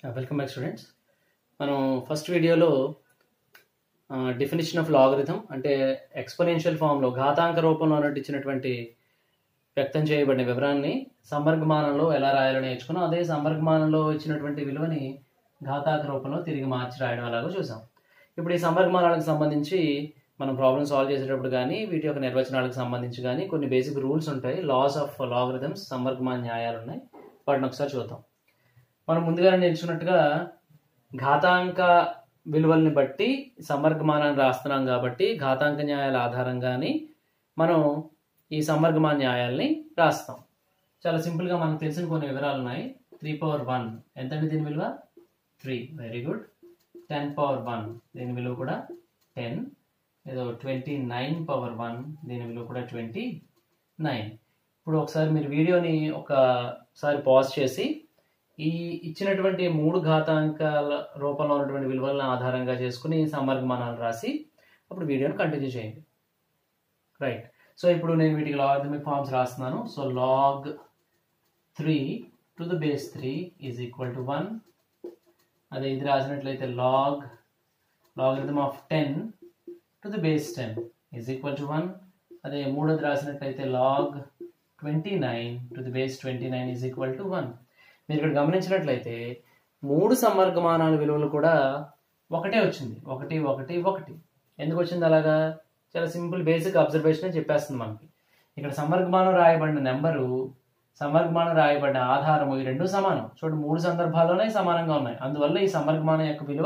welcome back students మనం first వీడియోలో definition of logarithm అంటే ఎక్స్పోనెన్షియల్ ఫామ్లో ఘాతాంక రూపంలో అన్నట్టు ఇచ్చినటువంటి వ్యక్తం చేయబడిన వివరాన్ని సంవర్గమానంలో ఎలా రాయాలో నేర్చుకున్నాం అదే సంవర్గమానంలో ఇచ్చినటువంటి విలువని ఘాతాంక రూపంలో తిరిగి మార్చి రాయడం అలాగో చూసాం ఇప్పుడు ఈ సంవర్గమానాలకు సంబంధించి మనం ప్రాబ్లమ్ సాల్వ్ చేసేటప్పుడు కానీ వీటి యొక్క నిర్వచనాలకు సంబంధించి కానీ కొన్ని బేసిక్ రూల్స్ ఉంటాయి లాస్ ఆఫ్ లాగరిథమ్స్ సంవర్గమాన న్యాయాలు ఉన్నాయి వాటిని ఒకసారి చూద్దాం మనం ముందుగానే నేర్చుకున్నట్టుగా ఘాతాంక విలువల్ని బట్టి సంవర్గమానాన్ని రాస్తున్నాం కాబట్టి ఘాతాంక న్యాయాల ఆధారంగానే మనం ఈ సంవర్గమాన న్యాయాల్ని రాస్తాం చాలా సింపుల్గా మనకు తెలిసిన కొన్ని వివరాలు ఉన్నాయి త్రీ పవర్ వన్ ఎంతండి దీని విలువ three very good ten power one దీని విలువ కూడా టెన్ ఏదో ట్వంటీ నైన్ పవర్ వన్ దీని విలువ కూడా ట్వంటీ నైన్ ఇప్పుడు ఒకసారి మీరు వీడియోని ఒకసారి పాజ్ చేసి ఈ ఇచ్చినటువంటి మూడు ఘాతాంకాల రూపంలో ఉన్నటువంటి విలువలను ఆధారంగా చేసుకుని సంవర్గమానాలు రాసి అప్పుడు వీడియోని కంటిన్యూ చేయండి రైట్ సో ఇప్పుడు నేను వీటికి లాగరిథమిక్ ఫార్మ్స్ రాస్తున్నాను so log three to the base three is equal to one అదే ఇది రాసినట్లయితే log logarithm of ten to the base ten is equal to one అదే మూడోది రాసినట్లయితే log twenty nine to the base twenty nine is equal to one మీరు ఇక్కడ గమనించినట్లయితే మూడు సంవర్గమానాల విలువలు కూడా ఒకటే వచ్చింది ఒకటి ఒకటి ఒకటి ఎందుకు వచ్చింది అలాగా చాలా సింపుల్ బేసిక్ అబ్జర్వేషన్ చెప్పేస్తుంది మనకి ఇక్కడ సంవర్గమానం రాయబడిన నెంబరు సంవర్గమానం రాయబడిన ఆధారము ఈ రెండు సమానం చూడండి మూడు సందర్భాల్లోనే సమానంగా ఉన్నాయి అందువల్ల ఈ సంవర్గమానం యొక్క విలువ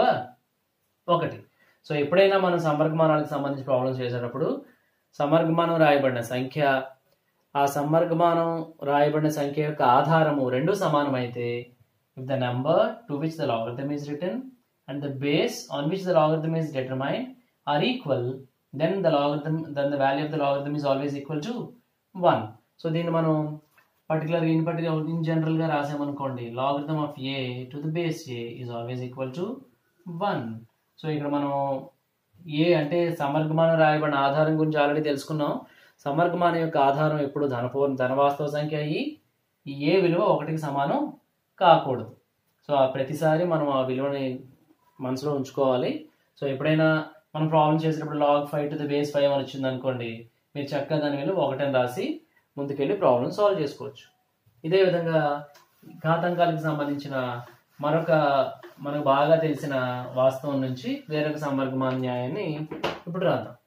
ఒకటి సో ఎప్పుడైనా మనం సంవర్గమానాలకు సంబంధించి ప్రాబ్లమ్స్ చేసేటప్పుడు సంవర్గమానం రాయబడిన సంఖ్య ఆ సంవర్గమానం రాయబడిన సంఖ్య యొక్క ఆధారము రెండు సమానమైతే if the number to which the logarithm is return and the base on which the logarithm is determine are equal then the logarithm then the value of the logarithm is always equal to one so దీన్ని మనం పర్టికులర్గా in particular in జనరల్గా రాసామనుకోండి logarithm of A to the base A is always equal to one so ఇక్కడ మనం ఏ అంటే సమర్గమానం రాయబడిన ఆధారం గురించి ఆల్రెడీ తెలుసుకున్నాం సమర్గమానం యొక్క ఆధారం ఎప్పుడు ధనపూర్ణ ధనవాస్తవ సంఖ్య అయ్యి ఈ ఏ విలువ ఒకటికి సమానం కాకూడదు సో ఆ ప్రతిసారి మనం ఆ విలువని మనసులో ఉంచుకోవాలి సో ఎప్పుడైనా మనం ప్రాబ్లం చేసేటప్పుడు log five to the base five అని వచ్చింది అనుకోండి మీరు చక్కగా దాని విలువ ఒకటని రాసి ముందుకెళ్ళి ప్రాబ్లం సాల్వ్ చేసుకోవచ్చు ఇదే విధంగా ఘాతాంకాలకు సంబంధించిన మరొక మనకు బాగా తెలిసిన వాస్తవం నుంచి వేరొక సంవర్గమాన న్యాయాన్ని ఇప్పుడు రాద్దాం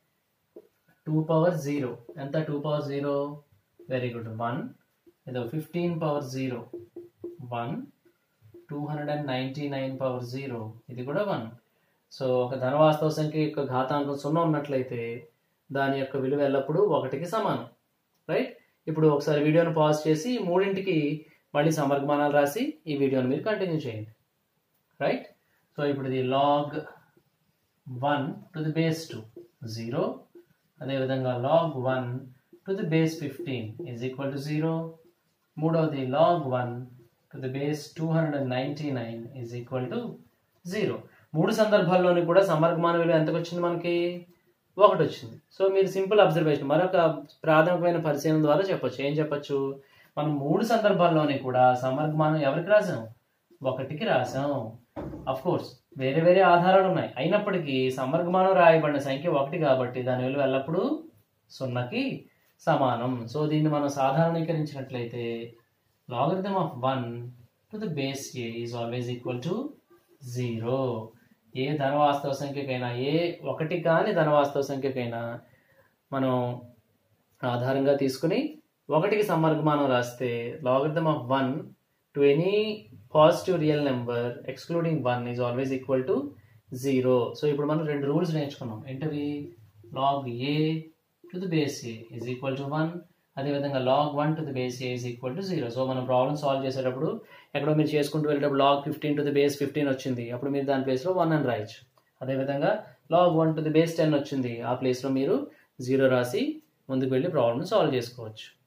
టూ పవర్ జీరో ఎంత two power zero very good one ఏదో fifteen power zero one two hundred and ninety nine power zero ఇది కూడా వన్ సో ఒక ధనవాస్తవ సంఖ్య యొక్క ఘాతాంకం సున్నా ఉన్నట్లయితే దాని యొక్క విలువ ఎల్లప్పుడూ ఒకటికి సమానం రైట్ ఇప్పుడు ఒకసారి వీడియోని పాజ్ చేసి మూడింటికి మళ్ళీ సమర్గమానాలు రాసి ఈ వీడియోని మీరు కంటిన్యూ చేయండి రైట్ సో ఇప్పుడు ఇది log one to the base two zero అదేవిధంగా log one to the base fifteen is equal to zero మూడవది log one to the base two hundred and ninety nine is equal to zero మూడు సందర్భాల్లోని కూడా సమర్గమాన విలువ ఎంతకు వచ్చింది మనకి ఒకటి వచ్చింది సో మీరు సింపుల్ అబ్జర్వేషన్ మరొక ప్రాథమికమైన పరిశీలన ద్వారా చెప్పొచ్చు ఏం చెప్పొచ్చు మనం మూడు సందర్భాల్లోని కూడా సమర్గమానం ఎవరికి రాసాం ఒకటికి రాసాం అఫ్ కోర్స్ వేరే వేరే ఆధారాలు ఉన్నాయి అయినప్పటికీ సమర్గమానం రాయబడిన సంఖ్య ఒకటి కాబట్టి దాని విలువ ఎల్లప్పుడూ సున్నాకి సమానం సో దీన్ని మనం సాధారణీకరించినట్లయితే logarithm of one to the base A is always equal to zero ఏ ధనవాస్తవ సంఖ్యకైనా ఏ ఒకటి కాని ధనవాస్తవ సంఖ్యకైనా మనం ఆధారంగా తీసుకుని ఒకటికి సమర్గమానం రాస్తే logarithm of one to any positive real number excluding one is always equal to zero so ఇప్పుడు మనం రెండు రూల్స్ నేర్చుకున్నాం ఏంటవి log A to the base A is equal to one అదేవిధంగా log one to the base A is equal to zero so మనం problem solve చేసేటప్పుడు ఎక్కడో మీరు చేసుకుంటూ వెళ్ళేటప్పుడు log fifteen to the base fifteen వచ్చింది అప్పుడు మీరు దాని ప్లేస్లో వన్ అని రాయొచ్చు అదేవిధంగా log one to the base ten వచ్చింది ఆ ప్లేస్లో మీరు జీరో రాసి ముందుకు వెళ్ళి ప్రాబ్లమ్ సాల్వ్ చేసుకోవచ్చు